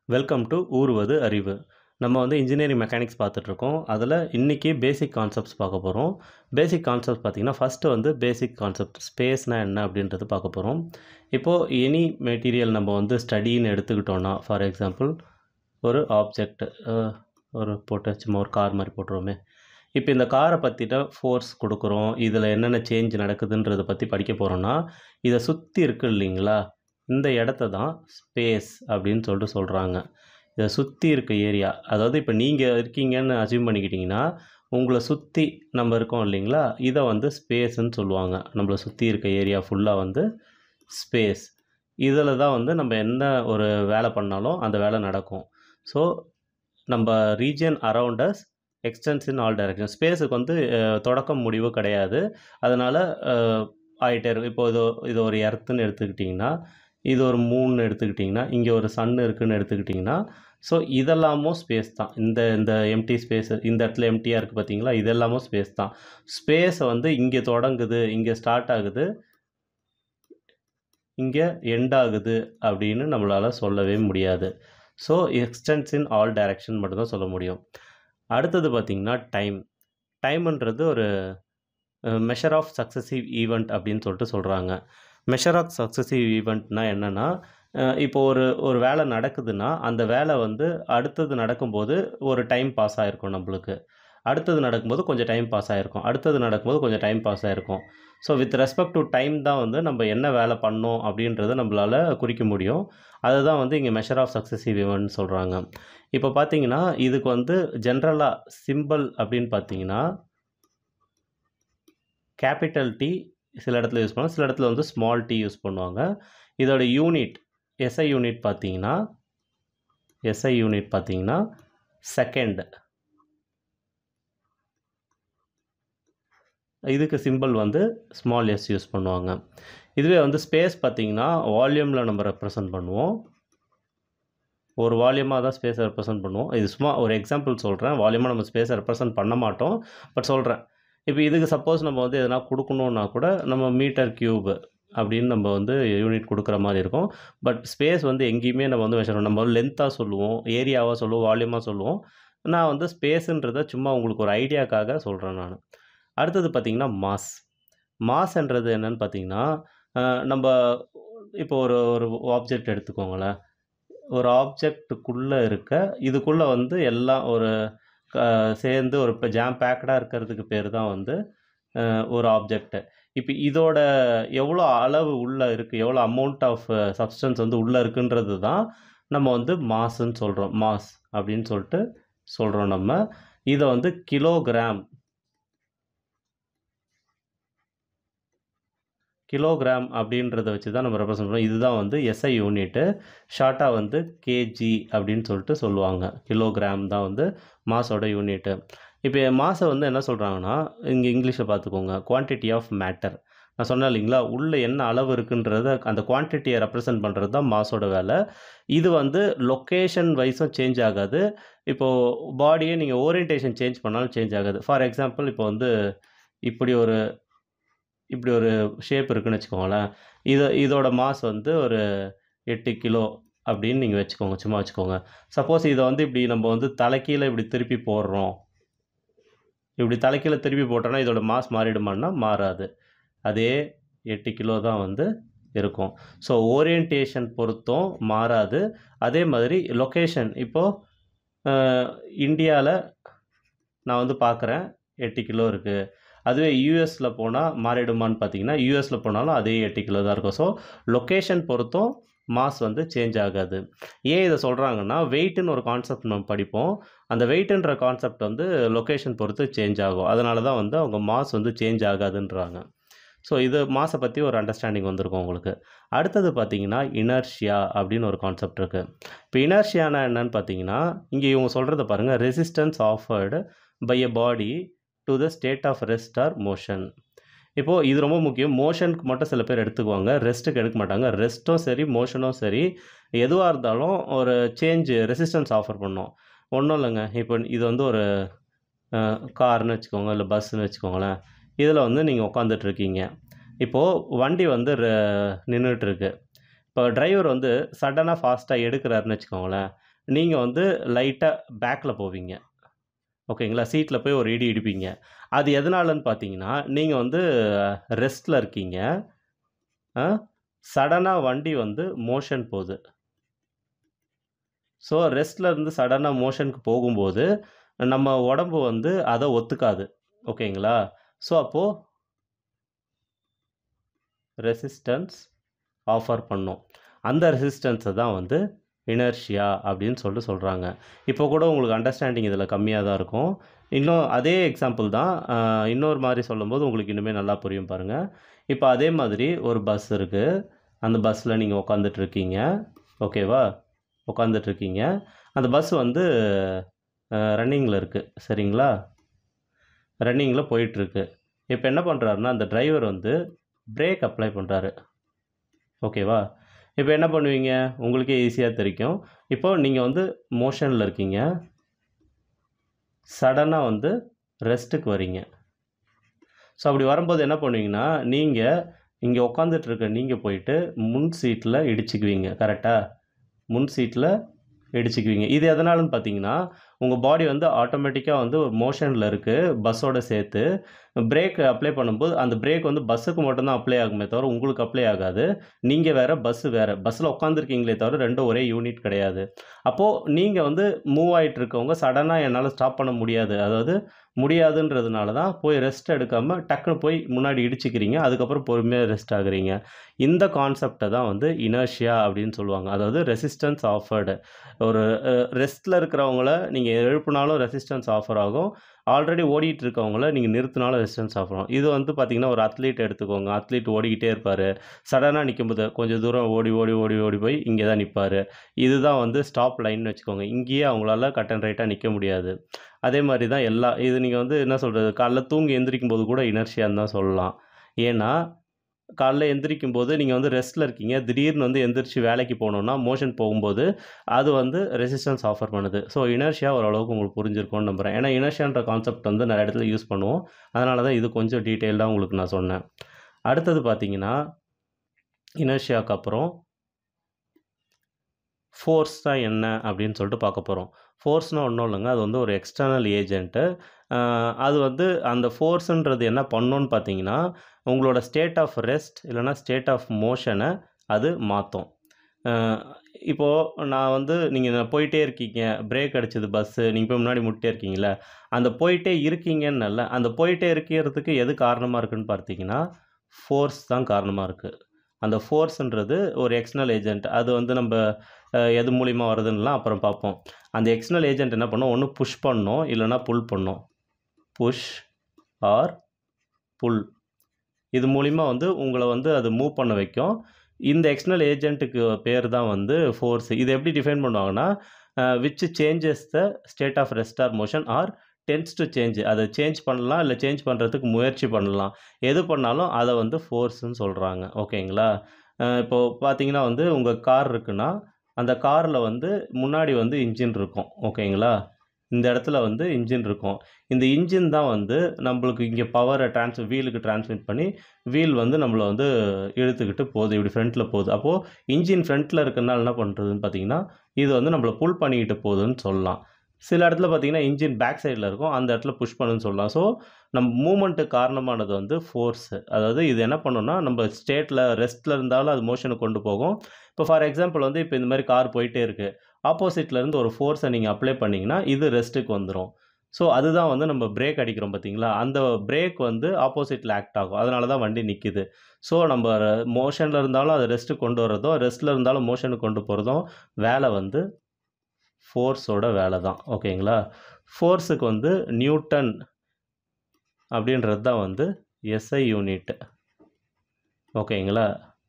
welcome to ஊறுவது அறிவு நம்ம வந்து இன்ஜினியரிங் மெக்கானிக்ஸ் பார்த்துட்ருக்கோம் அதில் இன்றைக்கி பேசிக் கான்செப்ட்ஸ் பார்க்க போகிறோம் பேசிக் கான்செப்ட் பார்த்திங்கன்னா ஃபஸ்ட்டு வந்து பேசிக் கான்செப்ட் ஸ்பேஸ்னால் என்ன அப்படின்றது பார்க்க போகிறோம் இப்போது எனி மெட்டீரியல் நம்ம வந்து ஸ்டடின்னு எடுத்துக்கிட்டோன்னா ஃபார் எக்ஸாம்பிள் ஒரு ஆப்ஜெக்ட் ஒரு போட்டு சும்மா ஒரு கார் மாதிரி போட்டுருவோமே இப்போ இந்த காரை பற்றின ஃபோர்ஸ் கொடுக்குறோம் இதில் என்னென்ன சேஞ்ச் நடக்குதுன்றதை பற்றி படிக்க போகிறோன்னா இதை சுற்றி இருக்கு இல்லைங்களா இந்த இடத்த தான் ஸ்பேஸ் அப்படின்னு சொல்லிட்டு சொல்கிறாங்க இதை சுற்றி இருக்க ஏரியா அதாவது இப்போ நீங்கள் இருக்கீங்கன்னு அச்சீவ் பண்ணிக்கிட்டிங்கன்னா உங்களை சுற்றி நம்ம இருக்கோம் இல்லைங்களா இதை வந்து ஸ்பேஸ்ன்னு சொல்லுவாங்க நம்மளை சுற்றி இருக்க ஏரியா ஃபுல்லாக வந்து ஸ்பேஸ் இதில் தான் வந்து நம்ம என்ன ஒரு வேலை பண்ணாலும் அந்த வேலை நடக்கும் ஸோ நம்ம region around as extends in all direction ஸ்பேஸுக்கு வந்து அஹ், தொடக்கம் முடிவு கிடையாது அதனால் ஆகிட்டே இருக்கும் இப்போ இது இது ஒரு எர்த்துன்னு எடுத்துக்கிட்டிங்கன்னா இது ஒரு மூணு எடுத்துக்கிட்டிங்கன்னா இங்கே ஒரு சன் இருக்குன்னு எடுத்துக்கிட்டிங்கன்னா ஸோ இதெல்லாமும் ஸ்பேஸ் தான் இந்த இந்த எம்டி ஸ்பேஸ் இந்த இடத்துல எம்டியாக இருக்குது பார்த்தீங்களா இதெல்லாமும் ஸ்பேஸ் தான் ஸ்பேஸை வந்து இங்கே தொடங்குது இங்கே ஸ்டார்ட் ஆகுது இங்கே எண்ட் ஆகுது அப்படின்னு நம்மளால் சொல்லவே முடியாது so extends in all direction மட்டும்தான் சொல்ல முடியும் அடுத்தது பார்த்திங்கன்னா டைம் டைம்ன்றது ஒரு மெஷர் ஆஃப் சக்ஸசிவ் ஈவெண்ட் அப்படின்னு சொல்லிட்டு சொல்கிறாங்க மெஷர் ஆஃப் சக்ஸசிவ் ஈவெண்ட்னா என்னென்னா இப்போ ஒரு ஒரு வேலை நடக்குதுன்னா அந்த வேலை வந்து அடுத்தது நடக்கும்போது ஒரு டைம் பாஸ் ஆகிருக்கும் நம்மளுக்கு அடுத்தது நடக்கும்போது கொஞ்சம் டைம் பாஸ் ஆகிருக்கும் அடுத்தது நடக்கும்போது கொஞ்சம் டைம் பாஸ் ஆகிருக்கும் so with respect to time தான் வந்து நம்ம என்ன வேலை பண்ணோம் அப்படின்றத நம்மளால் குறிக்க முடியும் அதுதான் வந்து இங்கே மெஷர் ஆஃப் சக்ஸசிவ் ஈவெண்ட் சொல்கிறாங்க இப்போ பார்த்தீங்கன்னா இதுக்கு வந்து ஜென்ரலாக சிம்பிள் அப்படின்னு பார்த்தீங்கன்னா கேபிட்டல் டி சில இடத்துல யூஸ் பண்ணுவாங்க சில இடத்துல வந்து ஸ்மால் டி யூஸ் பண்ணுவாங்க இதோட யூனிட் எஸ்ஐ யூனிட் பார்த்தீங்கன்னா எஸ்ஐ யூனிட் பார்த்தீங்கன்னா செகண்ட் இதுக்கு சிம்பிள் வந்து ஸ்மால் எஸ் யூஸ் பண்ணுவாங்க இதுவே வந்து ஸ்பேஸ் பார்த்தீங்கன்னா வால்யூமில் நம்ம ரெப்ரசன்ட் பண்ணுவோம் ஒரு வால்யூமாக தான் ஸ்பேஸை ரெப்ரசன்ட் பண்ணுவோம் இது சும்மா ஒரு எக்ஸாம்பிள் சொல்கிறேன் வால்யூமாக நம்ம ஸ்பேஸை ரெப்ரசன்ட் பண்ண மாட்டோம் பட் சொல்கிறேன் இப்போ இதுக்கு சப்போஸ் நம்ம வந்து எதனா கொடுக்கணுன்னா கூட நம்ம மீட்டர் கியூப் அப்படின்னு நம்ம வந்து யூனிட் கொடுக்குற மாதிரி இருக்கும் பட் ஸ்பேஸ் வந்து எங்கேயுமே நம்ம வந்து மெஷர் நம்ம லென்த்தாக சொல்லுவோம் ஏரியாவாக சொல்லுவோம் வால்யூமாக சொல்லுவோம் நான் வந்து ஸ்பேஸுன்றதை சும்மா உங்களுக்கு ஒரு ஐடியாக்காக சொல்கிறேன் நான் அடுத்தது பார்த்திங்கன்னா மாஸ் மாஸ்ன்றது என்னன்னு பார்த்தீங்கன்னா அஹ், நம்ம இப்போ ஒரு ஒரு ஆப்ஜெக்ட் எடுத்துக்கோங்களேன் ஒரு ஆப்ஜெக்ட்டுக்குள்ளே இருக்க இதுக்குள்ளே வந்து எல்லாம் ஒரு க- சேர்ந்து ஒரு இப்போ ஜாம் பேக்கடாக இருக்கிறதுக்கு பேர் தான் வந்து அஹ், ஒரு ஆப்ஜெக்ட் இப்போ இதோட எவ்வளோ அளவு உள்ளே இருக்குது எவ்வளோ அமௌண்ட் ஆஃப் சப்ஸ்டன்ஸ் வந்து உள்ளே இருக்குன்றது தான் நம்ம வந்து மாஸ்ன்னு சொல்கிறோம் மாஸ் அப்படின்னு சொல்லிட்டு சொல்கிறோம் நம்ம இதை வந்து கிலோகிராம் கிலோகிராம் அப்படின்றத வச்சு தான் நம்ம ரெப்ரசன்ட் பண்ணுவோம் இதுதான் வந்து எஸ்ஐ யூனிட்டு ஷார்ட்டாக வந்து கேஜி அப்படின்னு சொல்லிட்டு சொல்லுவாங்க கிலோகிராம் தான் வந்து மாஸோட யூனிட்டு இப்போ மாஸை வந்து என்ன சொல்கிறாங்கன்னா இங்கே இங்கிலீஷில் பார்த்துக்கோங்க குவான்டிட்டி ஆஃப் மேட்டர் நான் சொன்னேன் இல்லைங்களா உள்ளே என்ன அளவு இருக்குன்றத அந்த குவான்டிட்டியை ரெப்ரசன்ட் பண்ணுறது தான் மாஸோட வேலை இது வந்து லொக்கேஷன் வைஸும் சேஞ்ச் ஆகாது இப்போது பாடியை நீங்கள் ஓரியன்டேஷன் சேஞ்ச் பண்ணாலும் சேஞ்ச் ஆகாது ஃபார் எக்ஸாம்பிள் இப்போ வந்து இப்படி ஒரு இப்படி ஒரு ஷேப் இருக்குன்னு வச்சுக்கோங்களேன் இது இதோட மாஸ் வந்து ஒரு எட்டு கிலோ அப்படின்னு நீங்கள் வச்சுக்கோங்க சும்மா வச்சுக்கோங்க சப்போஸ் இதை வந்து இப்படி நம்ம வந்து தலைக்கீழ இப்படி திருப்பி போடுறோம் இப்படி தலைக்கீழ திருப்பி போட்டோன்னா இதோட மாஸ் மாறிடுமான்னா மாறாது அதே எட்டு கிலோ தான் வந்து இருக்கும் ஸோ ஓரியன்டேஷன் பொறுத்தும் மாறாது அதே மாதிரி லொக்கேஷன் இப்போது இந்தியாவில் நான் வந்து பார்க்குறேன் எட்டு கிலோ இருக்குது அதுவே யூஎஸில் போனால் மாறிடுமான்னு பார்த்தீங்கன்னா யூஎஸில் போனாலும் அதே எட்டு கிலோ தான் இருக்கும் ஸோ லொக்கேஷன் பொறுத்தும் மாஸ் வந்து சேஞ்ச் ஆகாது ஏன் இதை சொல்கிறாங்கன்னா வெயிட்டுன்னு ஒரு கான்செப்ட் நம்ம படிப்போம் அந்த வெயிட்டுன்ற கான்செப்ட் வந்து லொக்கேஷன் பொறுத்து சேஞ்ச் ஆகும் அதனால தான் வந்து அவங்க மாஸ் வந்து சேஞ்ச் ஆகாதுன்றாங்க ஸோ இது மாஸை பற்றி ஒரு அண்டர்ஸ்டாண்டிங் வந்திருக்கும் உங்களுக்கு அடுத்தது பார்த்தீங்கன்னா இனர்ஷியா அப்படின்னு ஒரு கான்செப்ட் இருக்குது இப்போ இனர்ஷியானா என்னன்னு பார்த்தீங்கன்னா இங்கே இவங்க சொல்கிறத பாருங்கள் resistance offered by a body to the state of rest or motion இப்போது இது ரொம்ப முக்கியம் மோஷனுக்கு மட்டும் சில பேர் எடுத்துக்குவாங்க ரெஸ்ட்டுக்கு எடுக்க மாட்டாங்க ரெஸ்ட்டும் சரி மோஷனும் சரி எதுவாக இருந்தாலும் ஒரு சேஞ்சு ரெசிஸ்டன்ஸ் ஆஃபர் பண்ணோம் ஒன்றும் இல்லைங்க இப்போ இது வந்து ஒரு கார்னு வச்சுக்கோங்க இல்லை பஸ்ஸுன்னு வச்சுக்கோங்களேன் இதில் வந்து நீங்கள் உட்காந்துட்ருக்கீங்க இப்போது வண்டி வந்து நின்றுட்டுருக்கு இப்போ டிரைவர் வந்து சடனாக ஃபாஸ்ட்டாக எடுக்கிறாருன்னு வச்சுக்கோங்களேன் நீங்கள் வந்து லைட்டாக பேக்கில் போவீங்க ஓகேங்களா சீட்டில் போய் ஒரு இடி இடிப்பீங்க அது எதனாலன்னு பார்த்தீங்கன்னா நீங்கள் வந்து ரெஸ்ட்டில் இருக்கீங்க சடனாக வண்டி வந்து மோஷன் போகுது ஸோ ரெஸ்ட்டில் இருந்து சடனாக மோஷனுக்கு போகும்போது நம்ம உடம்பு வந்து அதை ஒத்துக்காது ஓகேங்களா ஸோ அப்போது ரெசிஸ்டன்ஸ் ஆஃபர் பண்ணும் அந்த ரெசிஸ்டன்ஸை தான் வந்து இனர்ஷியா அப்படின்னு சொல்லிட்டு சொல்கிறாங்க இப்போ கூட உங்களுக்கு அண்டர்ஸ்டாண்டிங் இதில் கம்மியாக தான் இருக்கும் இன்னும் அதே எக்ஸாம்பிள் தான் ஆஹ், இன்னொரு மாதிரி சொல்லும்போது உங்களுக்கு இன்னுமே நல்லா புரியும் பாருங்கள் இப்போ அதே மாதிரி ஒரு பஸ் இருக்குது அந்த பஸ்ஸில் நீங்கள் உட்காந்துட்டு இருக்கீங்க ஓகேவா உட்காந்துட்டு இருக்கீங்க அந்த பஸ் வந்து ரன்னிங்கில் இருக்குது சரிங்களா ரன்னிங்கில் போயிட்டுருக்கு இப்போ என்ன பண்ணுறாருன்னா அந்த டிரைவர் வந்து பிரேக் அப்ளை பண்ணுறாரு ஓகேவா இப்போ என்ன பண்ணுவீங்க உங்களுக்கே ஈஸியாக தெரியும் இப்போ நீங்கள் வந்து மோஷனில் இருக்கீங்க சடனாக வந்து ரெஸ்ட்டுக்கு வரீங்க ஸோ அப்படி வரும்போது என்ன பண்ணுவீங்கன்னா நீங்கள் இங்கே உட்காந்துட்டு இருக்க நீங்கள் போயிட்டு முன் சீட்டில் இடிச்சுக்குவீங்க கரெக்டாக முன் சீட்டில் இடிச்சுக்குவீங்க இது எதனாலன்னு பார்த்தீங்கன்னா உங்கள் பாடி வந்து ஆட்டோமேட்டிக்காக வந்து மோஷனில் இருக்குது பஸ்ஸோட சேர்த்து பிரேக் அப்ளை பண்ணும்போது அந்த பிரேக் வந்து பஸ்ஸுக்கு மட்டும்தான் அப்ளை ஆகுமே தவிர உங்களுக்கு அப்ளை ஆகாது நீங்கள் வேறு பஸ்ஸு வேறு பஸ்ஸில் உட்காந்துருக்கீங்களே தவிர ரெண்டும் ஒரே யூனிட் கிடையாது அப்போது நீங்கள் வந்து மூவ் ஆகிட்டு இருக்கவங்க சடனாக என்னால் ஸ்டாப் பண்ண முடியாது அதாவது முடியாதுன்றதுனால தான் போய் ரெஸ்ட் எடுக்காமல் டக்குன்னு போய் முன்னாடி இடிச்சுக்கிறீங்க அதுக்கப்புறம் பொறுமையாக ரெஸ்ட் ஆகுறீங்க இந்த கான்செப்டை தான் வந்து இனர்ஷியா அப்படின்னு சொல்லுவாங்க அதாவது ரெசிஸ்டன்ஸ் ஆஃபர்டு ஒரு ரெஸ்ட்டில் இருக்கிறவங்கள நீங்கள் எழுப்புனாலும் ரெசிஸ்டன்ஸ் ஆஃபர் ஆகும் ஆல்ரெடி ஓடிட்டு இருக்கவங்கள நீங்கள் நிறுத்தினாலும் ரெசிஸ்டன்ஸ் ஆஃபர் ஆகும் இது வந்து பார்த்தீங்கன்னா ஒரு அத்லீட் எடுத்துக்கோங்க அத்லீட் ஓடிக்கிட்டே இருப்பார் சடனாக நிற்கும்போது கொஞ்சம் தூரம் ஓடி ஓடி ஓடி ஓடி போய் இங்கே தான் நிற்பார் இதுதான் வந்து ஸ்டாப் லைன்னு வச்சுக்கோங்க இங்கேயே அவங்களால கட் அண்ட் ரைட்டாக நிற்க முடியாது அதே மாதிரி தான் எல்லா இது நீங்கள் வந்து என்ன சொல்கிறது காலைல தூங்கி எந்திரிக்கும் போது கூட இனர்ஷியான்னு தான் சொல்லலாம் ஏன்னா காலைல எந்திரிக்கும் போது நீங்கள் வந்து ரெஸ்ட்டில் இருக்கீங்க திடீர்னு வந்து எந்திரிச்சு வேலைக்கு போகணுன்னா மோஷன் போகும்போது அது வந்து ரெசிஸ்டன்ஸ் ஆஃபர் பண்ணுது ஸோ இனர்ஷியா ஓரளவுக்கு உங்களுக்கு புரிஞ்சிருக்கும்னு நம்புகிறேன் ஏன்னா இனர்ஷியான்ற கான்செப்ட் வந்து நிறைய இடத்துல யூஸ் பண்ணுவோம் அதனால தான் இது கொஞ்சம் டீட்டெயில்டாக உங்களுக்கு நான் சொன்னேன் அடுத்தது பார்த்தீங்கன்னா இனர்ஷியாவுக்கு அப்புறம் ஃபோர்ஸ் தான் என்ன அப்படின்னு சொல்லிட்டு பார்க்க போகிறோம் ஃபோர்ஸ்னால் ஒன்றும் இல்லைங்க அது வந்து ஒரு எக்ஸ்டர்னல் ஏஜென்ட்டு அது வந்து அந்த ஃபோர்ஸுன்றது என்ன பண்ணோன்னு பார்த்தீங்கன்னா உங்களோட ஸ்டேட் ஆஃப் ரெஸ்ட் இல்லைன்னா ஸ்டேட் ஆஃப் மோஷனை அது மாற்றும் இப்போது நான் வந்து நீங்கள் போயிட்டே இருக்கீங்க பிரேக் அடிச்சது பஸ்ஸு நீங்கள் போய் முன்னாடி முட்டே இருக்கீங்களே அந்த போயிட்டே இருக்கீங்கன்னு அந்த போயிட்டே இருக்கிறதுக்கு எது காரணமாக இருக்குன்னு பார்த்தீங்கன்னா ஃபோர்ஸ் தான் காரணமாக இருக்குது அந்த ஃபோர்ஸ்ன்றது ஒரு எக்ஸ்டர்னல் ஏஜென்ட் அது வந்து நம்ம அஹ், எது மூலிமா வருதுன்னெலாம் அப்புறம் பார்ப்போம் அந்த எக்ஸ்டர்னல் ஏஜென்ட் என்ன பண்ணோம் ஒன்று புஷ் பண்ணோம் இல்லைன்னா புல் பண்ணோம் புஷ் ஆர் புல் இது மூலிமா வந்து உங்களை வந்து அது மூவ் பண்ண வைக்கும் இந்த எக்ஸ்டர்னல் ஏஜென்ட்டுக்கு பேர் தான் வந்து ஃபோர்ஸ் இது எப்படி டிஃபைன் பண்ணுவாங்கன்னா which changes the state of rest or motion or tends to change அதை சேஞ்ச் பண்ணலாம் இல்லை சேஞ்ச் பண்ணுறதுக்கு முயற்சி பண்ணலாம் எது பண்ணாலும் அதை வந்து ஃபோர்ஸ்னு சொல்கிறாங்க ஓகேங்களா அஹ் இப்போ பார்த்தீங்கன்னா வந்து உங்கள் கார் இருக்குன்னா அந்த காரில் வந்து முன்னாடி வந்து இன்ஜின் இருக்கும் ஓகேங்களா இந்த இடத்துல வந்து இன்ஜின் இருக்கும் இந்த இன்ஜின் தான் வந்து நம்மளுக்கு இங்கே பவரை ட்ரான்ஸ் வீலுக்கு டிரான்ஸ்மிட் பண்ணி வீல் வந்து நம்மளை வந்து இழுத்துக்கிட்டு போகுது இப்படி ஃப்ரண்ட்டில் போகுது அப்போது இன்ஜின் ஃப்ரண்ட்டில் இருக்கனால என்ன பண்ணுறதுன்னு பார்த்தீங்கன்னா இது வந்து நம்மளை புல் பண்ணிக்கிட்டு போகுதுன்னு சொல்லலாம் சில இடத்துல பார்த்தீங்கன்னா இன்ஜின் பேக் சைடில் இருக்கும் அந்த இடத்துல புஷ் பண்ணுன்னு சொல்லலாம் ஸோ நம்ம மூமெண்ட்டுக்கு காரணமானது வந்து ஃபோர்ஸு அதாவது இது என்ன பண்ணுன்னா நம்ம ஸ்டேட்டில் ரெஸ்ட்டில் இருந்தாலும் அது மோஷனுக்கு கொண்டு போகும் இப்போ ஃபார் எக்ஸாம்பிள் வந்து இப்போ இந்த மாதிரி கார் போயிட்டே இருக்குது ஆப்போசிட்ல இருந்து ஒரு ஃபோர்ஸை நீங்கள் அப்ளை பண்ணிங்கன்னா இது ரெஸ்ட்டுக்கு வந்துடும் ஸோ அதுதான் வந்து நம்ம பிரேக் அடிக்கிறோம் பார்த்தீங்களா அந்த பிரேக் வந்து ஆப்போசிட்டில் ஆக்ட் ஆகும் அதனால தான் வண்டி நிற்கிது ஸோ நம்ம மோஷனில் இருந்தாலும் அது ரெஸ்ட்டுக்கு கொண்டு வரதும் ரெஸ்ட்டில் இருந்தாலும் மோஷனுக்கு கொண்டு போகிறதும் வேலை வந்து ஃபோர்ஸோட வேலை தான் ஓகேங்களா ஃபோர்ஸுக்கு வந்து நியூட்டன் அப்படின்றது தான் வந்து எஸ்ஐ யூனிட் ஓகேங்களா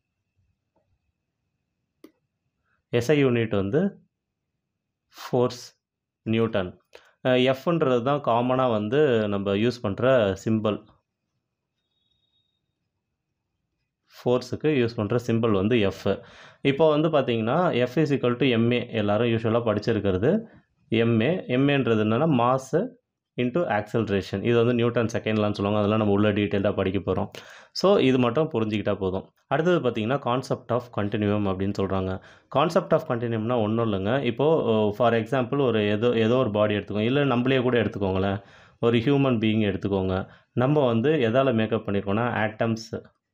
எஸ்ஐ யூனிட் வந்து ஃபோர்ஸ் நியூட்டன் எஃப்ன்றது தான் காமனாக வந்து நம்ம யூஸ் பண்ணுற சிம்பிள் ஃபோர்ஸுக்கு யூஸ் பண்ணுற சிம்பிள் வந்து எஃப் இப்போ வந்து பார்த்தீங்கன்னா F is equal to M A எல்லாரும் யூஸ்வலாக படிச்சிருக்கிறது எம்ஏ எம்ஏன்றது என்னென்னா மாஸு இன்ட்டு ஆக்சலரேஷன் இது வந்து நியூட்டன் செகண்ட்லான்னு சொல்லுவாங்க அதெல்லாம் நம்ம உள்ள டீட்டெயிலாக படிக்க போகிறோம் ஸோ இது மட்டும் புரிஞ்சிக்கிட்டா போதும் அடுத்தது பார்த்தீங்கன்னா கான்செப்ட் ஆஃப் கண்டினியூம் அப்படின்னு சொல்கிறாங்க கான்செப்ட் ஆஃப் கண்டினியூம்னா ஒன்றும் இல்லைங்க இப்போது ஃபார் எக்ஸாம்பிள் ஒரு ஏதோ ஏதோ ஒரு பாடி எடுத்துக்கோங்க இல்லை நம்மளே கூட எடுத்துக்கோங்களேன் ஒரு ஹியூமன் பீயிங் எடுத்துக்கோங்க நம்ம வந்து எதால் மேக்கப் பண்ணியிருக்கோம்னா ஆட்டம்ஸ்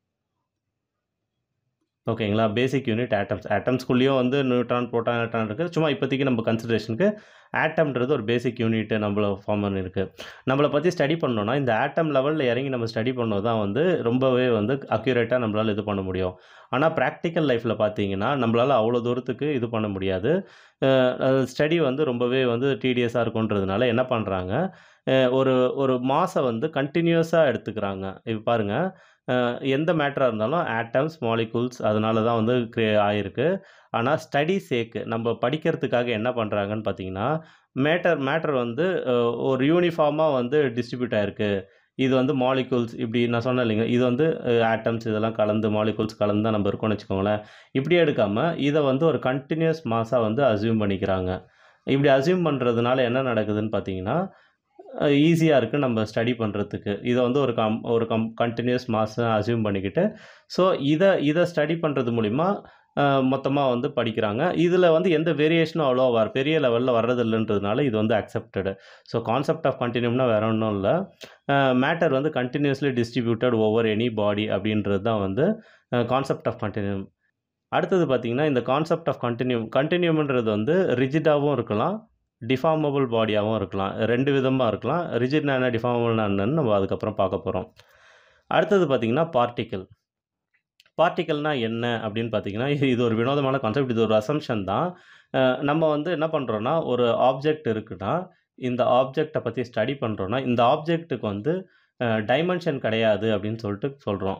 ஓகேங்களா பேசிக் யூனிட் ஆட்டம்ஸ் ஆட்டம்ஸ்குள்ளேயும் வந்து நியூட்ரான் புரோட்டான் எலக்ட்ரான் இருக்குது சும்மா இப்போதைக்கு நம்ம கன்சிடரேஷனுக்கு ஆட்டம்ன்றது ஒரு பேசிக் யூனிட் நம்மள ஃபார்ம் பண்ணியிருக்கு நம்மளை பற்றி ஸ்டடி பண்ணோன்னா இந்த ஆட்டம் லெவலில் இறங்கி நம்ம ஸ்டடி பண்ணோம் தான் வந்து ரொம்பவே வந்து அக்யூரேட்டாக நம்மளால் இது பண்ண முடியும் ஆனால் ப்ராக்டிக்கல் லைஃப்பில் பார்த்தீங்கன்னா நம்மளால் அவ்வளோ தூரத்துக்கு இது பண்ண முடியாது ஸ்டடி வந்து ரொம்பவே வந்து டிடிஎஸாக இருக்குன்றதுனால என்ன பண்ணுறாங்க ஒரு ஒரு மாதம் வந்து கண்டினியூஸாக எடுத்துக்கிறாங்க இப்போ பாருங்கள் அஹ் எந்த மேட்டராக இருந்தாலும் ஆட்டம்ஸ் மாலிகூல்ஸ் அதனால தான் வந்து க்ரே ஆயிருக்கு ஆனால் ஸ்டடி சேக்கு நம்ம படிக்கிறதுக்காக என்ன பண்ணுறாங்கன்னு பார்த்தீங்கன்னா மேட்டர் மேட்டர் வந்து அஹ், ஒரு யூனிஃபார்மாக வந்து டிஸ்ட்ரிபியூட் ஆயிருக்கு இது வந்து மாலிகூல்ஸ் இப்படி நான் சொன்னேன் இல்லைங்க இது வந்து ஆட்டம்ஸ் இதெல்லாம் கலந்து மாலிகூல்ஸ் கலந்து தான் நம்ம இருக்கோம்னு வச்சுக்கோங்களேன் இப்படி எடுக்காமல் இதை வந்து ஒரு கண்டினியூஸ் மாஸாக வந்து அசியூம் பண்ணிக்கிறாங்க இப்படி அசியூம் பண்ணுறதுனால என்ன நடக்குதுன்னு பார்த்தீங்கன்னா ஈஸியாக இருக்குது நம்ம ஸ்டடி பண்ணுறதுக்கு இதை வந்து ஒரு கம் ஒரு கம் கண்டினியூஸ் மாதம் அசியூம் பண்ணிக்கிட்டு ஸோ இதை இதை ஸ்டடி பண்ணுறது மூலிமா மொத்தமாக வந்து படிக்கிறாங்க இதில் வந்து எந்த வேரியேஷனும் அவ்வளோ வர பெரிய லெவலில் வர்றதில்லைன்றதுனால இது வந்து அக்செப்டடு ஸோ கான்செப்ட் ஆஃப் கண்டினியூம்னா வேற ஒன்றும் இல்லை மேட்டர் வந்து continuously distributed over any body அப்படின்றது தான் வந்து கான்செப்ட் ஆஃப் கண்டினியூம் அடுத்தது பார்த்திங்கன்னா இந்த கான்செப்ட் ஆஃப் கண்டினியூம் கண்டினியூம்ன்றது வந்து ரிஜிடாகவும் இருக்கலாம் டிஃபார்மபிள் பாடியாகவும் இருக்கலாம் ரெண்டு விதமாக இருக்கலாம் ரிஜிட்னா என்ன டிஃபார்மபிள்னா என்னன்னு நம்ம அதுக்கப்புறம் பார்க்க போகிறோம் அடுத்தது பார்த்திங்கன்னா பார்ட்டிக்கல் பார்ட்டிக்கல்னால் என்ன அப்படின்னு பார்த்தீங்கன்னா இது இது ஒரு வினோதமான கான்செப்ட் இது ஒரு அசம்ஷன் தான் அஹ் நம்ம வந்து என்ன பண்ணுறோன்னா ஒரு ஆப்ஜெக்ட் இருக்குன்னா இந்த ஆப்ஜெக்டை பற்றி ஸ்டடி பண்ணுறோன்னா இந்த ஆப்ஜெக்ட்டுக்கு வந்து டைமென்ஷன் கிடையாது அப்படின்னு சொல்லிட்டு சொல்கிறோம்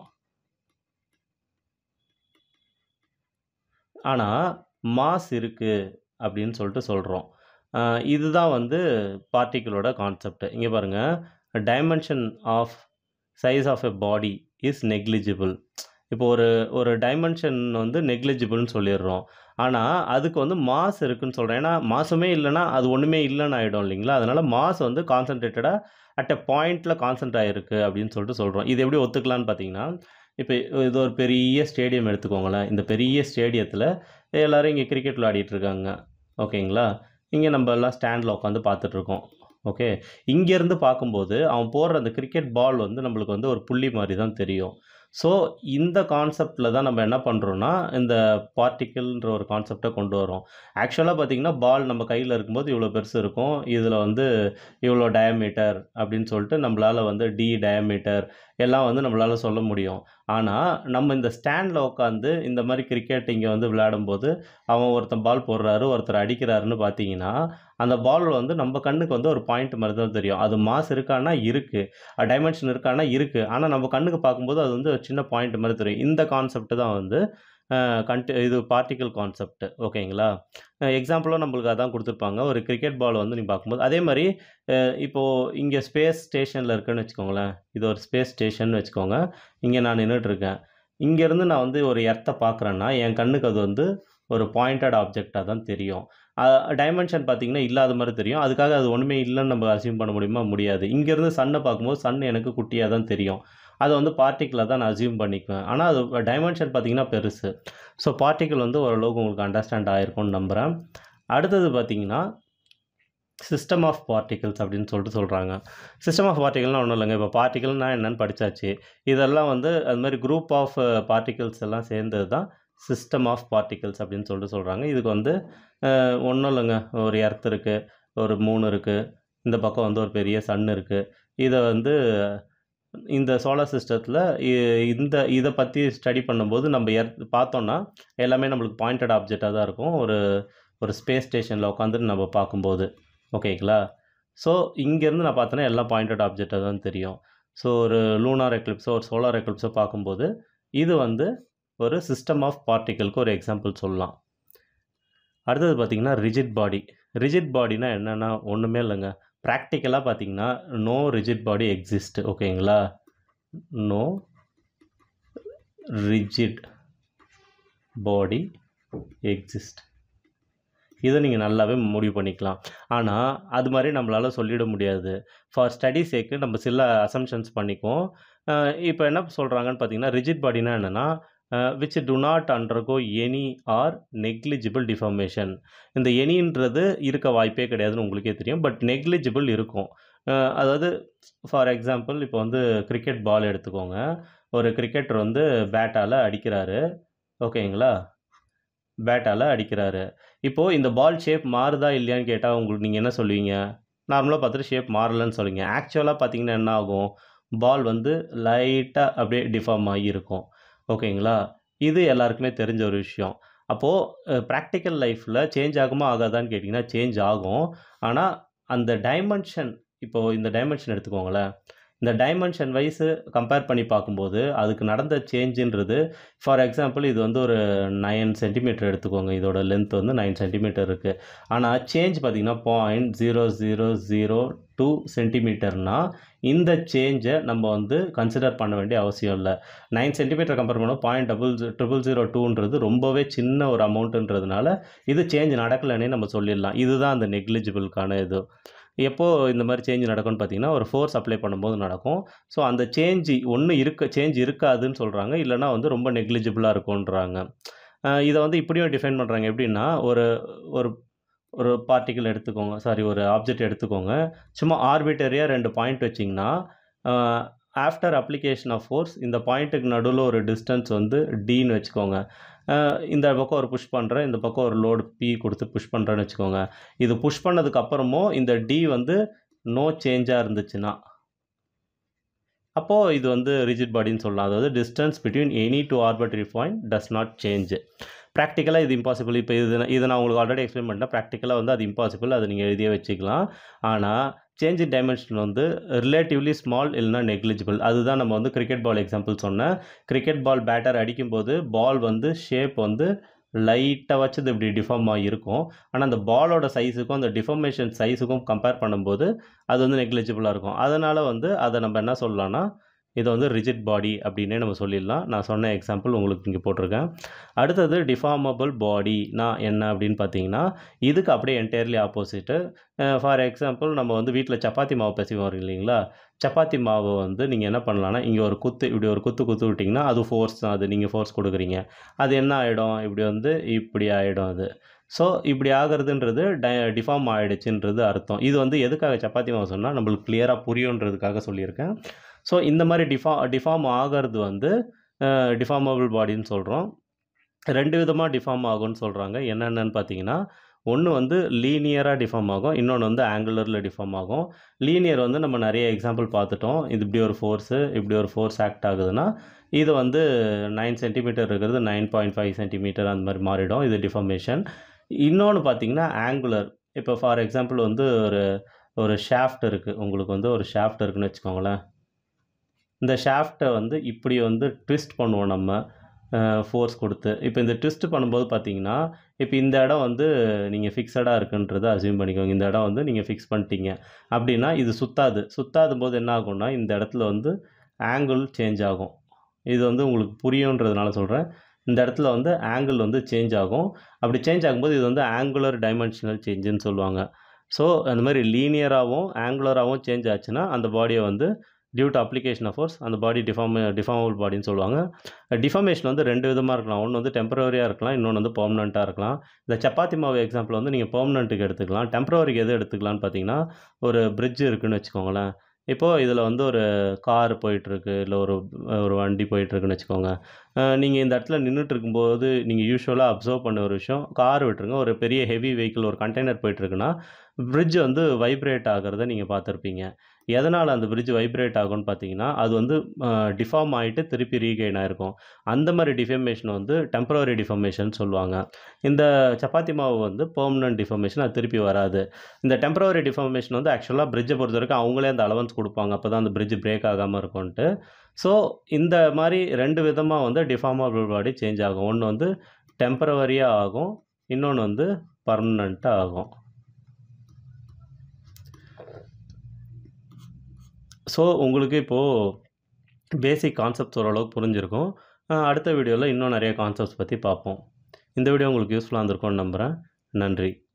ஆனால் மாஸ் இருக்குது அப்படின்னு சொல்லிட்டு சொல்கிறோம் இதுதான் வந்து பார்ட்டிக்கிளோட கான்செப்ட் இங்கே பாருங்கள் dimension of size of a body is negligible இப்போ ஒரு ஒரு டைமென்ஷன் வந்து நெக்லிஜிபிள்னு சொல்லிடுறோம் ஆனால் அதுக்கு வந்து மாஸ் இருக்குன்னு சொல்கிறேன் ஏன்னா மாசமே இல்லைன்னா அது ஒன்றுமே இல்லைன்னு ஆகிடும் இல்லைங்களா அதனால் மாஸ் வந்து கான்சன்ட்ரேட்டடாக அட் எ பாயிண்டில் கான்சன்ட் ஆகிருக்கு அப்படின்னு சொல்லிட்டு சொல்கிறோம் இது எப்படி ஒத்துக்கலான்னு பார்த்தீங்கன்னா இப்போ இது ஒரு பெரிய ஸ்டேடியம் எடுத்துக்கோங்களேன் இந்த பெரிய ஸ்டேடியத்தில் எல்லோரும் இங்கே கிரிக்கெட் விளையாடிட்டு இருக்காங்க ஓகேங்களா இங்கே நம்ம எல்லாம் ஸ்டாண்டில் உட்காந்து பார்த்துட்ருக்கோம் ஓகே இங்கேருந்து பார்க்கும்போது அவன் போடுற அந்த கிரிக்கெட் பால் வந்து நம்மளுக்கு வந்து ஒரு புள்ளி மாதிரி தான் தெரியும் ஸோ இந்த கான்செப்டில் தான் நம்ம என்ன பண்ணுறோன்னா இந்த பார்ட்டிக்கிள்ன்ற ஒரு கான்செப்டை கொண்டு வரோம் ஆக்சுவலாக பார்த்திங்கன்னா பால் நம்ம கையில் இருக்கும்போது இவ்வளோ பெருசு இருக்கும் இதில் வந்து இவ்வளோ டயமீட்டர் அப்படின்னு சொல்லிட்டு நம்மளால் வந்து டி டயமீட்டர் எல்லாம் வந்து நம்மளால் சொல்ல முடியும் ஆனால் நம்ம இந்த ஸ்டாண்டில் உட்காந்து இந்த மாதிரி கிரிக்கெட் இங்கே வந்து விளையாடும்போது அவன் ஒருத்தன் பால் போடுறாரு ஒருத்தர் அடிக்கிறாருன்னு பார்த்தீங்கன்னா அந்த பால் வந்து நம்ம கண்ணுக்கு வந்து ஒரு பாயிண்ட் மாதிரி தான் தெரியும் அது மாஸ் இருக்கான்னா இருக்குது டைமென்ஷன் இருக்கான்னா இருக்குது ஆனால் நம்ம கண்ணுக்கு பார்க்கும்போது அது வந்து ஒரு சின்ன பாயிண்ட் மாதிரி தெரியும் இந்த கான்செப்ட் தான் வந்து கண்டி இது பார்ட்டிக்கல் கான்செப்ட் ஓகேங்களா எக்ஸாம்பிளும் நம்மளுக்கு அதான் கொடுத்துருப்பாங்க ஒரு கிரிக்கெட் பால் வந்து நீ பார்க்கும்போது அதே மாதிரி இப்போது இங்கே ஸ்பேஸ் ஸ்டேஷனில் இருக்குன்னு வச்சுக்கோங்களேன் இது ஒரு ஸ்பேஸ் ஸ்டேஷன் வச்சுக்கோங்க இங்கே நான் நின்றுட்டுருக்கேன் இங்கேருந்து நான் வந்து ஒரு எர்த்தை பார்க்குறேன்னா என் கண்ணுக்கு அது வந்து ஒரு பாயிண்டட் ஆப்ஜெக்டாக தான் தெரியும் டைமென்ஷன் பார்த்திங்கன்னா இல்லாத மாதிரி தெரியும் அதுக்காக அது ஒன்றுமே இல்லைன்னு நம்ம அசியூம் பண்ண முடியுமா முடியாது இங்கேருந்து சன்னை பார்க்கும்போது சன் எனக்கு குட்டியாக தான் தெரியும் அதை வந்து பார்ட்டிக்கிளாக தான் நான் அசியூம் பண்ணிக்குவேன் ஆனால் அது டைமென்ஷன் பார்த்திங்கன்னா பெருசு ஸோ பார்ட்டிக்கிள் வந்து ஓரளவுக்கு உங்களுக்கு அண்டர்ஸ்டாண்ட் ஆகிருக்கும்னு நம்புகிறேன் அடுத்தது பார்த்திங்கன்னா சிஸ்டம் ஆஃப் பார்ட்டிகல்ஸ் அப்படின்னு சொல்லிட்டு சொல்கிறாங்க சிஸ்டம் ஆஃப் பார்ட்டிகல்னால் ஒன்றும் இல்லைங்க இப்போ பார்ட்டிகல்னால் என்னென்னு படித்தாச்சு இதெல்லாம் வந்து அது மாதிரி குரூப் ஆஃப் பார்ட்டிகல்ஸ் எல்லாம் சேர்ந்தது தான் சிஸ்டம் ஆஃப் பார்ட்டிகல்ஸ் அப்படின்னு சொல்லிட்டு சொல்கிறாங்க இதுக்கு வந்து ஒன்றும் இல்லைங்க ஒரு எர்த் இருக்குது ஒரு மூணு இருக்குது இந்த பக்கம் வந்து ஒரு பெரிய சன் இருக்குது இதை வந்து இந்த சோலார் சிஸ்டத்தில் இந்த இதை பற்றி ஸ்டடி பண்ணும்போது நம்ம எர்த் பார்த்தோன்னா எல்லாமே நம்மளுக்கு பாயிண்டட் ஆப்ஜெக்டாக தான் இருக்கும் ஒரு ஒரு ஸ்பேஸ் ஸ்டேஷனில் உட்காந்துட்டு நம்ம பார்க்கும்போது ஓகேங்களா ஸோ இங்கேருந்து நான் பார்த்தோன்னா எல்லாம் பாயிண்டட் ஆப்ஜெக்டாக தான் தெரியும் ஸோ ஒரு லூனார் எக்லிப்ஸோ ஒரு சோலார் எக்லிப்ஸோ பார்க்கும்போது இது வந்து ஒரு சிஸ்டம் ஆஃப் பார்ட்டிக்கலுக்கு ஒரு எக்ஸாம்பிள் சொல்லலாம் அடுத்தது பார்த்திங்கன்னா ரிஜிட் பாடி ரிஜிட் பாடினா என்னென்னா ஒன்றுமே இல்லைங்க ப்ராக்டிக்கலாக பார்த்தீங்கன்னா நோ ரிஜிட் பாடி எக்ஸிஸ்ட் ஓகேங்களா நோ ரிஜிட் பாடி எக்ஸிஸ்ட் இதை நீங்கள் நல்லாவே முடிவு பண்ணிக்கலாம் ஆனால் அது மாதிரி நம்மளால் சொல்லிட முடியாது ஃபார் ஸ்டடி சேக்கு நம்ம சில அசம்ஷன்ஸ் பண்ணிக்குவோம் இப்போ என்ன சொல்கிறாங்கன்னு பார்த்தீங்கன்னா ரிஜிட் பாடினா என்னென்னா which do not undergo any or negligible deformation இந்த எனின்றது இருக்க வாய்ப்பே கிடையாதுன்னு உங்களுக்கே தெரியும் பட் நெக்லிஜிபிள் இருக்கும் அஹ் அதாவது ஃபார் எக்ஸாம்பிள் இப்போ வந்து கிரிக்கெட் பால் எடுத்துக்கோங்க ஒரு கிரிக்கெட்டர் வந்து பேட்டால் அடிக்கிறாரு ஓகேங்களா பேட்டால் அடிக்கிறாரு இப்போது இந்த பால் ஷேப் மாறுதா இல்லையான்னு கேட்டால் உங்களுக்கு நீங்கள் என்ன சொல்லுவீங்க நார்மலாக பார்த்துட்டு ஷேப் மாறலன்னு சொல்லுவீங்க ஆக்சுவலாக பார்த்தீங்கன்னா என்ன ஆகும் பால் வந்து லைட்டாக அப்படியே டிஃபார்ம் ஆகி இருக்கும் ஓகேங்களா இது எல்லாருக்குமே தெரிஞ்ச ஒரு விஷயம் அப்போது ப்ராக்டிக்கல் லைஃப்பில் சேஞ்ச் ஆகுமா ஆகாதான்னு கேட்டிங்கன்னா சேஞ்ச் ஆகும் ஆனால் அந்த டைமென்ஷன் இப்போது இந்த டைமென்ஷன் எடுத்துக்கோங்களேன் இந்த டைமென்ஷன் வைஸு கம்பேர் பண்ணி பார்க்கும்போது அதுக்கு நடந்த சேஞ்சுன்றது ஃபார் எக்ஸாம்பிள் இது வந்து ஒரு நைன் சென்டிமீட்டர் எடுத்துக்கோங்க இதோட லென்த் வந்து நைன் சென்டிமீட்டர் இருக்குது ஆனால் சேஞ்ச் பார்த்திங்கன்னா point zero zero zero two சென்டிமீட்டர்னால் இந்த சேஞ்சை நம்ம வந்து கன்சிடர் பண்ண வேண்டிய அவசியம் இல்லை நைன் சென்டிமீட்டர் கம்பேர் பண்ணோம் பாயிண்ட் டபுள் ட்ரிபிள் ஜீரோ டூன்றது ரொம்பவே சின்ன ஒரு அமௌண்ட்டுன்றதுனால இது சேஞ்ச் நடக்கலைன்னே நம்ம சொல்லிடலாம் இதுதான் அந்த நெக்லிஜிபிள்கான இது எப்போ இந்த மாதிரி சேஞ்ச் நடக்கும்னு பார்த்தீங்கன்னா ஒரு ஃபோர்ஸ் அப்ளை பண்ணும்போது நடக்கும் ஸோ அந்த சேஞ்ச் ஒன்று இருக்க சேஞ்ச் இருக்காதுன்னு சொல்கிறாங்க இல்லைனா வந்து ரொம்ப நெக்லிஜிபிளாக இருக்கும்ன்றாங்க அஹ் இதை வந்து இப்படியும் டிஃபைன் பண்ணுறாங்க எப்படின்னா ஒரு ஒரு ஒரு பார்ட்டிக்கல் எடுத்துக்கோங்க சாரி ஒரு ஆப்ஜெக்ட் எடுத்துக்கோங்க சும்மா ஆர்பிட்டரியாக ரெண்டு பாயிண்ட் வச்சிங்கன்னா ஆஃப்டர் அப்ளிகேஷன் ஆஃப் ஃபோர்ஸ் இந்த பாயிண்ட்டுக்கு நடுவில் ஒரு டிஸ்டன்ஸ் வந்து டின்னு வச்சுக்கோங்க அஹ் இந்த பக்கம் ஒரு புஷ் பண்ணுறேன் இந்த பக்கம் ஒரு லோடு பி கொடுத்து புஷ் பண்ணுறேன்னு வச்சுக்கோங்க இது புஷ் பண்ணதுக்கு அப்புறமும் இந்த டி வந்து நோ சேஞ்சாக இருந்துச்சுன்னா அப்போது இது வந்து ரிஜிட் பாடின்னு சொல்லலாம் அதாவது distance between any two arbitrary point does not change ப்ராக்டிக்கலாக இது இம்பாசிபிள் இப்போ இது இதை நான் உங்களுக்கு ஆல்ரெடி எக்ஸ்பிளைன் பண்ணிட்டேன் ப்ராக்டிக்கலாக வந்து அது இம்பாசிபிள் அதை நீங்கள் எழுதியே வச்சுக்கலாம் ஆனால் சேஞ்ச் இன் டைமென்ஷன் வந்து ரிலேட்டிவ்லி ஸ்மால் இல்லைனா நெக்லிஜிபிள் அதுதான் நம்ம வந்து கிரிக்கெட் பால் எக்ஸாம்பிள் சொன்னேன் கிரிக்கெட் பால் பேட்டர் அடிக்கும்போது பால் வந்து ஷேப் வந்து லைட்டாக வச்சது இப்படி டிஃபார்மாக இருக்கும் ஆனால் அந்த பாலோட சைஸுக்கும் அந்த டிஃபார்மேஷன் சைஸுக்கும் கம்பேர் பண்ணும்போது அது வந்து நெக்லிஜிபிளாக இருக்கும் அதனால் வந்து அதை நம்ம என்ன சொல்லலாம்னா இதை வந்து ரிஜிட் பாடி அப்படின்னே நம்ம சொல்லிடலாம் நான் சொன்ன எக்ஸாம்பிள் உங்களுக்கு இங்கே போட்டிருக்கேன் அடுத்தது டிஃபார்மபிள் பாடினா என்ன அப்படின்னு பார்த்தீங்கன்னா இதுக்கு அப்படியே என்டையர்லி ஆப்போசிட்டு ஃபார் எக்ஸாம்பிள் நம்ம வந்து வீட்டில் சப்பாத்தி மாவு பிசைவோம் இல்லைங்களா சப்பாத்தி மாவு வந்து நீங்கள் என்ன பண்ணலான்னா இங்கே ஒரு குத்து இப்படி ஒரு குத்து குத்து விட்டிங்கன்னா அது ஃபோர்ஸ் தான் அது நீங்கள் ஃபோர்ஸ் கொடுக்குறீங்க அது என்ன ஆகிடும் இப்படி வந்து இப்படி ஆகிடும் அது ஸோ இப்படி ஆகிறதுன்றது டை டிஃபார்ம் ஆகிடுச்சுன்றது அர்த்தம் இது வந்து எதுக்காக சப்பாத்தி மாவு சொன்னால் நம்மளுக்கு கிளியராக புரியுன்றதுக்காக சொல்லியிருக்கேன் ஸோ இந்த மாதிரி டிஃபா டிஃபார்ம் ஆகிறது வந்து டிஃபார்மபிள் பாடின்னு சொல்கிறோம் ரெண்டு விதமாக டிஃபார்ம் ஆகும்னு சொல்கிறாங்க என்னென்னு பார்த்தீங்கன்னா ஒன்று வந்து லீனியராக டிஃபார்ம் ஆகும் இன்னொன்று வந்து ஆங்குலரில் டிஃபார்ம் ஆகும் லீனியர் வந்து நம்ம நிறைய எக்ஸாம்பிள் பார்த்துட்டோம் இது இப்படி ஒரு ஃபோர்ஸு இப்படி ஒரு ஃபோர்ஸ் ஆக்ட் ஆகுதுன்னா இது வந்து நைன் சென்டிமீட்டர் இருக்கிறது நைன் பாயிண்ட் ஃபைவ் சென்டிமீட்டர் அந்த மாதிரி மாறிடும் இது டிஃபார்மேஷன் இன்னொன்று பார்த்தீங்கன்னா ஆங்குலர் இப்போ ஃபார் எக்ஸாம்பிள் வந்து ஒரு ஒரு ஷாஃப்ட் இருக்குது உங்களுக்கு வந்து ஒரு ஷாஃப்ட் இருக்குன்னு வச்சுக்கோங்களேன் இந்த ஷாஃப்ட்டை வந்து இப்படி வந்து ட்விஸ்ட் பண்ணுவோம் நம்ம ஃபோர்ஸ் கொடுத்து இப்போ இந்த ட்விஸ்ட் பண்ணும்போது பார்த்தீங்கன்னா இப்போ இந்த இடம் வந்து நீங்கள் ஃபிக்ஸடாக இருக்குன்றதை அசியூம் பண்ணிக்கோங்க இந்த இடம் வந்து நீங்கள் ஃபிக்ஸ் பண்ணிட்டீங்க அப்படின்னா இது சுத்தாது சுத்தாதும் போது என்ன ஆகும்னா இந்த இடத்துல வந்து ஆங்கிள் சேஞ்ச் ஆகும் இது வந்து உங்களுக்கு புரியுன்றதுனால சொல்கிறேன் இந்த இடத்துல வந்து ஆங்கிள் வந்து சேஞ்ச் ஆகும் அப்படி சேஞ்ச் ஆகும்போது இது வந்து ஆங்குலர் டைமென்ஷனல் சேஞ்சுன்னு சொல்லுவாங்க ஸோ அந்த மாதிரி லீனியராகவும் ஆங்குலராகவும் சேஞ்ச் ஆச்சுன்னா அந்த பாடியை வந்து due to application of force அந்த பாடி டிஃபார்ம் டிஃபார்மபிள் பாடின்னு சொல்லுவாங்க டிஃபார்மேஷன் வந்து ரெண்டு விதமாக இருக்கலாம் ஒன்று வந்து டெம்பரரியாக இருக்கலாம் இன்னொன்று வந்து பெர்மனண்ட்டாக இருக்கலாம் இந்த சப்பாத்தி மாவு எக்ஸாம்பிள் வந்து நீங்கள் பெர்மனண்ட்டுக்கு எடுத்துக்கலாம் டெம்பரரிக்கு எது எடுத்துக்கலாம்னு பார்த்தீங்கன்னா ஒரு பிரிட்ஜ் இருக்குன்னு வச்சுக்கோங்களேன் இப்போது இதில் வந்து ஒரு கார் போயிட்டுருக்கு இல்லை ஒரு ஒரு வண்டி போயிட்டுருக்குன்னு வச்சுக்கோங்க நீங்கள் இந்த இடத்துல நின்றுட்டு இருக்கும்போது நீங்கள் யூஸ்வலாக அப்சர்வ் பண்ண ஒரு விஷயம் கார் விட்டுருங்க ஒரு பெரிய ஹெவி வெஹிக்கிள் ஒரு கண்டெய்னர் போயிட்டுருக்குன்னா பிரிட்ஜ் வந்து வைப்ரேட் ஆகிறத நீங்கள் பார்த்துருப்பீங்க எதனால் அந்த பிரிட்ஜ் வைப்ரேட் ஆகும்னு பார்த்தீங்கன்னா அது வந்து டிஃபார்ம் ஆகிட்டு திருப்பி ரீகெயின் ஆகிருக்கும் அந்த மாதிரி டிஃபர்மேஷன் வந்து டெம்பரரி டிஃபர்மேஷன் சொல்லுவாங்க இந்த சப்பாத்தி மாவு வந்து பெர்மனன்ட் டிஃபர்மேஷன் அது திருப்பி வராது இந்த டெம்பரரி டிஃபர்மேஷன் வந்து ஆக்சுவலாக பிரிட்ஜை பொறுத்த வரைக்கும் அவங்களே அந்த அலவன்ஸ் கொடுப்பாங்க அப்போ தான் அந்த பிரிட்ஜ் பிரேக் ஆகாமல் இருக்கும்ன்ட்டு ஸோ இந்த மாதிரி ரெண்டு விதமாக வந்து டிஃபார்மபிள் பாடி சேஞ்ச் ஆகும் ஒன்று வந்து டெம்பரவரியாக ஆகும் இன்னொன்று வந்து பர்மனண்ட்டாக ஆகும் ஸோ உங்களுக்கு இப்போது பேசிக் கான்செப்ட்ஸ் ஓரளவுக்கு புரிஞ்சிருக்கும் அஹ் அடுத்த வீடியோவில் இன்னும் நிறைய கான்செப்ட்ஸ் பற்றி பார்ப்போம் இந்த வீடியோ உங்களுக்கு யூஸ்ஃபுல்லாக இருந்திருக்கும்னு நம்புகிறேன் நன்றி